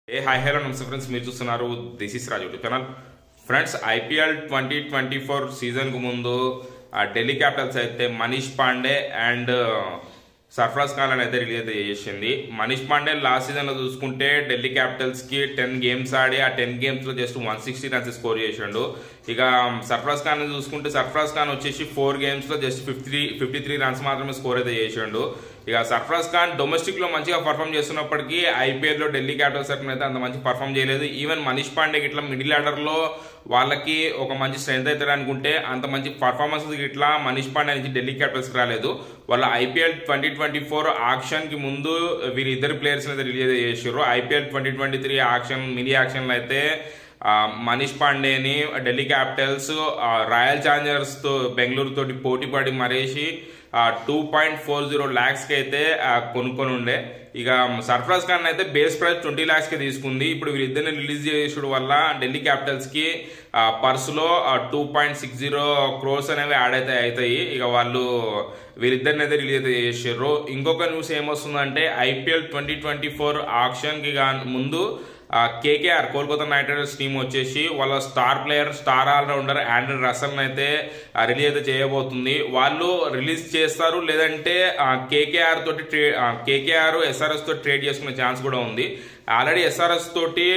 ఏ hi hello నమస్తే friends మీరు చూస్తున్నారు this is Raju YouTube channel friends IPL twenty twenty four సీజన్కు ముందు ఆ ఢిల్లీ క్యాపిటల్స్ అయితే మనీష్ పాండే అండ్ సర్ఫరాజ్ ఖాన్ అని అయితే రిలీజ్ అయితే చేసింది మనీష్ పాండే లాస్ట్ సీజన్లో చూసుకుంటే ఢిల్లీ క్యాపిటల్స్కి టెన్ గేమ్స్ ఆడి ఆ టెన్ గేమ్స్లో just one sixty runs score చేసిండు ఇక సర్ఫరాజ్ ఖాన్ చూసుకుంటే సర్ఫరాజ్ ఖాన్ వచ్చేసి ఫోర్ గేమ్స్లో just fifty fifty three runs మాత్రమే స్కోర్ అయితే చేసిండు ఇక సర్ఫరాజ్ ఖాన్ డొమెస్టిక్ లో మంచిగా పర్ఫామ్ చేస్తున్నప్పటికీ ఐపీఎల్ లో ఢిల్లీ క్యాపిటల్స్ తరఫున అయితే అంత మంచి పర్ఫామ్ చేయలేదు ఈవెన్ మనీష్ పాండే ఇట్లా మిడిల్ ఆర్డర్ లో వాళ్ళకి ఒక మంచి స్ట్రెంత్ అవుతారు అనుకుంటే అంత మంచి పర్ఫార్మెన్స్ ఇట్లా మనీష్ పాండే నుంచి ఢిల్లీ క్యాపిటల్స్ రాలేదు వాళ్ళ IPL twenty twenty four auction కి ముందు వీరిద్దరు ప్లేయర్స్ అయితే రిలీజ్ చేసారు IPL twenty twenty three auction mini auction లో అయితే ఆ, మనీష్ పాండేని ఢిల్లీ క్యాపిటల్స్ ఆ, రాయల్ ఛాలెంజర్స్ తో బెంగళూరు తోటి పోటీ పడి మరేసి టూ పాయింట్ ఫోర్ జీరో ల్యాక్స్కి అయితే ఆ, కొనుక్కొని ఉండే ఇక సర్ఫరాజ్ ఖాన్ అయితే బేస్ ప్రైస్ ట్వంటీ ల్యాక్స్కి తీసుకుంది ఇప్పుడు వీరిద్దరిని రిలీజ్ చేసడం వల్ల ఢిల్లీ క్యాపిటల్స్కి పర్సులో two point six zero crores అనేవి యాడ్ అయితే అవుతాయి ఇక వాళ్ళు వీరిద్దరిని అయితే రిలీజ్ అయితే చేసారు ఇంకొక న్యూస్ ఏమొస్తుందంటే ఐపీఎల్ ట్వంటీ ట్వంటీ ఫోర్ ఆప్షన్కి ముందు KKR Kolkata Knight Riders team వచ్చేసి వాళ్ళ star player star allrounder Andre Russell అయితే రిలీజ్ అయితే చేయబోతుంది వాళ్ళు రిలీజ్ చేస్తారు లేదంటే కేకేఆర్ తోటి ట్రే కేకేఆర్ ఎస్ఆర్ఎస్ తోటి ట్రేడ్ చేసుకునే ఛాన్స్ కూడా ఉంది ఆల్రెడీ ఎస్ఆర్ఎస్ తోటి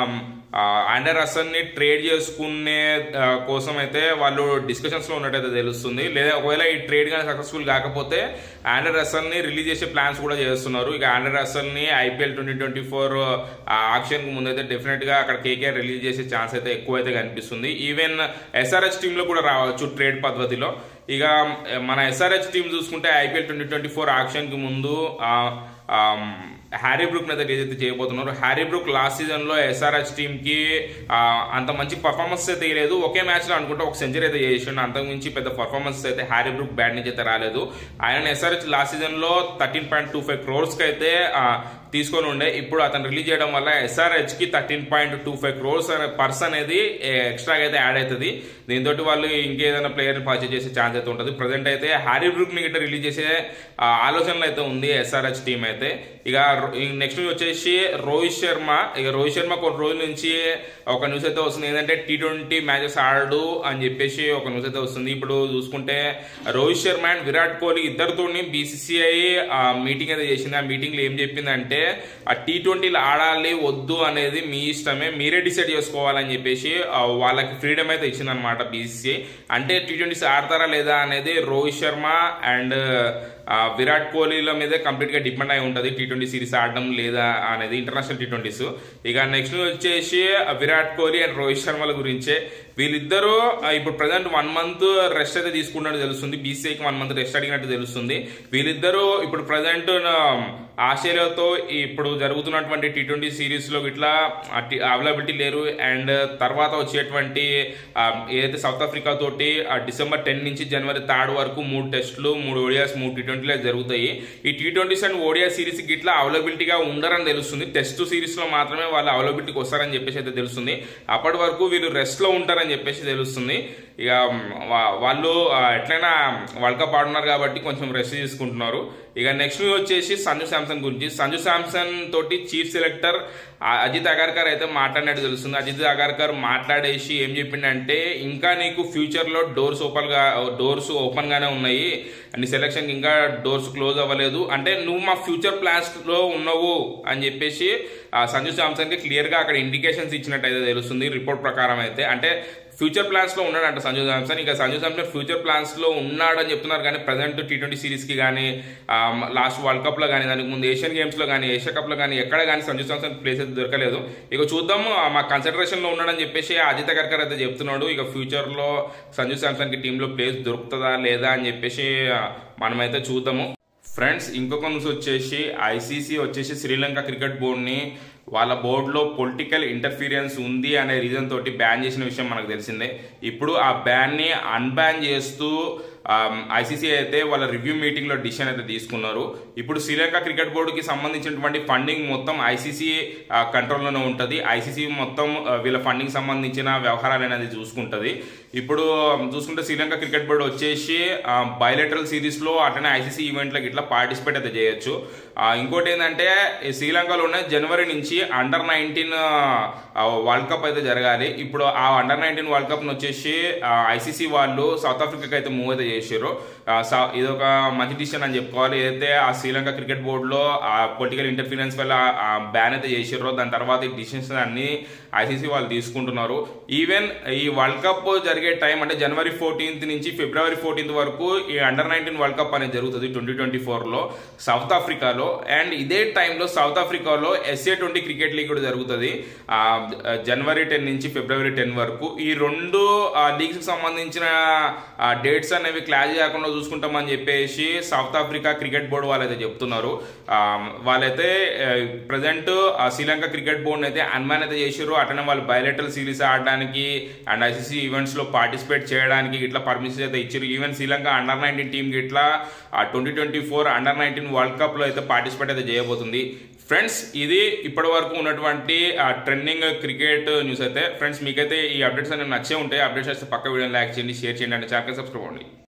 ఆండర్ రసన్ ని ట్రేడ్ చేసుకునే ఆ, కోసం అయితే వాళ్ళు డిస్కషన్స్ లో ఉన్నట్టయితే తెలుస్తుంది లేదా ఒకవేళ ఈ ట్రేడ్ కానీ సక్సెస్ఫుల్ కాకపోతే ఆండర్ రసల్ ని రిలీజ్ చేసే ప్లాన్స్ కూడా చేస్తున్నారు ఇక ఆండర్ రసల్ ని IPL twenty twenty four auction కు ముందు అయితే డెఫినెట్ గా అక్కడ కేకేఆర్ రిలీజ్ చేసే ఛాన్స్ అయితే ఎక్కువ అయితే కనిపిస్తుంది ఈవెన్ ఎస్ఆర్హెచ్ టీమ్ లో కూడా రావచ్చు ట్రేడ్ పద్ధతిలో ఇక మన ఎస్ఆర్హెచ్ టీం చూసుకుంటే IPL twenty twenty four auction కి ముందు ఆ, ఆ, హ్యారీ బ్రూక్ అయితే రిలీజ్ అయితే చేయబోతున్నారు హ్యారీ బ్రూక్ లాస్ట్ సీజన్ లో ఎస్ఆర్హెచ్ టీమ్ కి ఆ, అంత మంచి పర్ఫార్మెన్స్ అయితే లేదు ఒకే మ్యాచ్ లో అనుకుంటే ఒక సెంచరీ అయితే చేసిండు అంతకు మించి పెద్ద పర్ఫార్మెన్స్ అయితే హ్యారీ బ్రూక్ బ్యాట్ నుంచి అయితే రాలేదు ఆయన ఎస్ఆర్హెచ్ లాస్ట్ సీజన్ లో thirteen point two five crores కి అయితే ఆ, తీసుకొని ఉండే ఇప్పుడు అతను రిలీజ్ చేయడం వల్ల ఎస్ఆర్హెచ్ కి thirteen point two five crores అనే పర్స్ అనేది ఎక్స్ట్రాగా అయితే యాడ్ అవుతుంది దీంతో వాళ్ళు ఇంకేదైనా ప్లేయర్ పర్చేజ్ చేసే ఛాన్స్ అయితే ఉంటుంది ప్రజెంట్ అయితే హ్యారీ బ్రూక్ ని గిట్ట రిలీజ్ చేసే ఆ, ఆలోచనలు అయితే ఉంది ఎస్ఆర్హెచ్ టీం అయితే ఇక నెక్స్ట్ వచ్చేసి రోహిత్ శర్మ ఇక రోహిత్ శర్మ కొన్ని రోజుల నుంచి ఒక న్యూస్ అయితే వస్తుంది ఏంటంటే టీ ట్వంటీ మ్యాచెస్ ఆడు అని చెప్పేసి ఒక న్యూస్ అయితే వస్తుంది ఇప్పుడు చూసుకుంటే రోహిత్ శర్మ అండ్ విరాట్ కోహ్లీ ఇద్దరితోని బీసీసీఐ మీటింగ్ అయితే చేసింది ఆ మీటింగ్ లో ఏం చెప్పిందంటే ఆ టీ ట్వంటీలు ఆడాలి వద్దు అనేది మీ ఇష్టమే మీరే డిసైడ్ చేసుకోవాలని చెప్పేసి ఆ, వాళ్ళకి ఫ్రీడమ్ అయితే ఇచ్చిందనమాట బీసీసీఐ అంటే టీ ట్వంటీస్ ఆడతారా లేదా అనేది రోహిత్ శర్మ అండ్ ఆ, విరాట్ కోహ్లీల మీదే కంప్లీట్ గా డిపెండ్ అయి ఉంటది టీ ట్వంటీ సిరీస్ ఆడడం లేదా అనేది ఇంటర్నేషనల్ టీ ట్వంటీస్ ఇక నెక్స్ట్ వచ్చేసి విరాట్ కోహ్లీ అండ్ రోహిత్ శర్మల గురించే వీళ్ళిద్దరూ ఆ, ఇప్పుడు ప్రజెంట్ వన్ మంత్ రెస్ట్ అయితే తీసుకున్నట్టు తెలుస్తుంది బీసీఐకి వన్ మంత్ రెస్ట్ అడిగినట్టు తెలుస్తుంది వీళ్ళిద్దరూ ఇప్పుడు ప్రజెంట్ ఆస్ట్రేలియాతో ఇప్పుడు జరుగుతున్నటువంటి టీ ట్వంటీ సిరీస్ లో ఇట్లా అవైలబిలిటీ లేరు అండ్ తర్వాత వచ్చేటువంటి ఆ, ఏదైతే సౌత్ ఆఫ్రికా తోటి ఆ డిసెంబర్ టెన్ నుంచి జనవరి థర్డ్ వరకు మూడు టెస్టులు మూడు ఓడియాస్ మూడు టీ ట్వంటీలు జరుగుతాయి ఈ T twenties and ODI series ఇట్లా అవైలబిలిటీగా ఉండరని తెలుస్తుంది టెస్ట్ సిరీస్ లో మాత్రమే వాళ్ళు అవైలబిలిటీకి వస్తారని చెప్పేసి అయితే తెలుస్తుంది అప్పటి వరకు వీళ్ళు రెస్ట్ లో ఉంటారని చెప్పేసి తెలుస్తుంది ఇక వా- వాళ్ళు ఆ, ఎట్లయినా వరల్డ్ కప్ ఆడున్నారు కాబట్టి కొంచెం రెస్ట్ తీసుకుంటున్నారు ఇక నెక్స్ట్ వచ్చేసి సంజు శాంసన్ గురించి సంజు శాంసన్ తోటి చీఫ్ సెలెక్టర్ ఆ- అజిత్ అగర్కర్ అయితే మాట్లాడినట్టు తెలుస్తుంది అజిత్ అగర్కర్ మాట్లాడేసి ఏం చెప్పిండంటే ఇంకా నీకు ఫ్యూచర్ లో డోర్స్ ఓపెన్ గా డోర్స్ ఓపెన్ గానే ఉన్నాయి నీ సెలక్షన్ ఇంకా డోర్స్ క్లోజ్ అవ్వలేదు అంటే నువ్వు మా ఫ్యూచర్ ప్లాన్స్ లో ఉన్నావు అని చెప్పేసి ఆ సంజు శాంసన్ కి క్లియర్ గా అక్కడ ఇండికేషన్స్ ఇచ్చినట్టు అయితే తెలుస్తుంది రిపోర్ట్ ప్రకారం అయితే అంటే ఫ్యూచర్ ప్లాన్స్ లో ఉన్నాడంట సంజు శాంసన్ ఇక సంజు శాంసన్ ఫ్యూచర్ ప్లాన్స్ లో ఉన్నాడని చెప్తున్నారు కానీ ప్రజెంట్ టీ ట్వంటీ సిరీస్ కి కానీ లాస్ట్ వరల్డ్ కప్ లో కానీ దానికి ముందు ఏషియన్ గేమ్స్ లో కానీ ఏషియా కప్ లో కానీ ఎక్కడ కానీ సంజు శాంసన్ ప్లేస్ అయితే దొరకలేదు ఇక చూద్దాము ఆ, మా కన్సిడరేషన్ లో ఉన్నాడని చెప్పేసి అజిత్ అగర్కర్ అయితే చెప్తున్నాడు ఇక ఫ్యూచర్ లో సంజు శాంసన్ కి టీమ్ లో ప్లేస్ దొరుకుతుందా లేదా అని చెప్పేసి ఆ, మనమైతే చూద్దాము ఫ్రెండ్స్ ఇంకొక న్యూస్ వచ్చేసి ఐసీసీ వచ్చేసి శ్రీలంక క్రికెట్ బోర్డుని వాళ్ళ బోర్డులో పొలిటికల్ ఇంటర్ఫీరియన్స్ ఉంది అనే రీజన్ తోటి బ్యాన్ చేసిన విషయం మనకు తెలిసిందే ఇప్పుడు ఆ బ్యాన్ని అన్బ్యాన్ చేస్తూ ఐసీసీ అయితే వాళ్ళ రివ్యూ మీటింగ్ లో డిసిషన్ అయితే తీసుకున్నారు ఇప్పుడు శ్రీలంక క్రికెట్ బోర్డుకి సంబంధించినటువంటి ఫండింగ్ మొత్తం ఐసీసీ కంట్రోల్లోనే ఉంటుంది ఐసీసీ మొత్తం ఆ, వీళ్ళ ఫండింగ్ సంబంధించిన వ్యవహారాలు అనేది చూసుకుంటుంది ఇప్పుడు చూసుకుంటే శ్రీలంక క్రికెట్ బోర్డు వచ్చేసి బయలెటరల్ సిరీస్ లో అట్లనే ఐసీసీ ఈవెంట్లకు ఇట్లా పార్టిసిపేట్ అయితే చేయొచ్చు ఆ, ఇంకోటి ఏంటంటే ఈ శ్రీలంకలోనే జనవరి నుంచి అండర్ నైన్టీన్ వరల్డ్ కప్ అయితే జరగాలి ఇప్పుడు ఆ అండర్ నైన్టీన్ వరల్డ్ కప్ వచ్చేసి ఐసీసీ వాళ్ళు సౌత్ ఆఫ్రికాకి అయితే మూవ్ అయితే చేసారు ఇది ఒక మంచి డిసిషన్ అని చెప్పుకోవాలి ఏదైతే ఆ శ్రీలంక క్రికెట్ బోర్డులో ఆ పొలిటికల్ ఇంటర్ఫీరెన్స్ వల్ల బ్యాన్ అయితే చేసారో దాని తర్వాత ఈ డిసిషన్స్ అన్ని ఐసీసీ వాళ్ళు తీసుకుంటున్నారు ఈవెన్ ఈ వరల్డ్ కప్ జరిగే టైం అంటే జనవరి ఫోర్టీన్త్ నుంచి ఫిబ్రవరి ఫోర్టీన్త్ వరకు ఈ అండర్ నైన్టీన్ వరల్డ్ కప్ అనేది జరుగుతుంది ట్వంటీ ట్వంటీ ఫోర్లో సౌత్ ఆఫ్రికాలో అండ్ ఇదే టైంలో సౌత్ ఆఫ్రికాలో ఎస్ఏ ట్వంటీ క్రికెట్ లీగ్ కూడా జరుగుతుంది ఆ, జనవరి టెన్ నుంచి ఫిబ్రవరి టెన్ వరకు ఈ రెండు లీగ్స్ కి సంబంధించిన డేట్స్ అనేవి క్లాష్ చేయకుండా చూసుకుంటామని చెప్పేసి సౌత్ ఆఫ్రికా క్రికెట్ బోర్డు వాళ్ళైతే చెప్తున్నారు ఆ, వాళ్ళైతే ప్రజెంట్ శ్రీలంక క్రికెట్ బోర్డు అయితే అన్మాన్ అయితే చేసారు అట్లనే వాళ్ళు బయలెటల్ సిరీస్ ఆడడానికి అండ్ ఐసీసీ ఈవెంట్స్ లో పార్టిసిపేట్ చేయడానికి ఇట్లా పర్మిషన్ అయితే ఇచ్చారు even Sri Lanka under nineteen team కి ఇట్లా twenty twenty four under nineteen world cup లో అయితే పార్టిసిపేట్ అయితే చేయబోతుంది ఫ్రెండ్స్ ఇది ఇప్పటి వరకు ఉన్నటువంటి ట్రెండింగ్ క్రికెట్ న్యూస్ అయితే ఫ్రెండ్స్ మీకైతే ఈ అప్డేట్స్ అనేవి నచ్చే ఉంటాయి అప్డేట్స్ అయితే పక్క వీడియో లైక్ చేయండి షేర్ చేయండి అంటే ఛానల్ సబ్స్క్రైబ్ అవ్వండి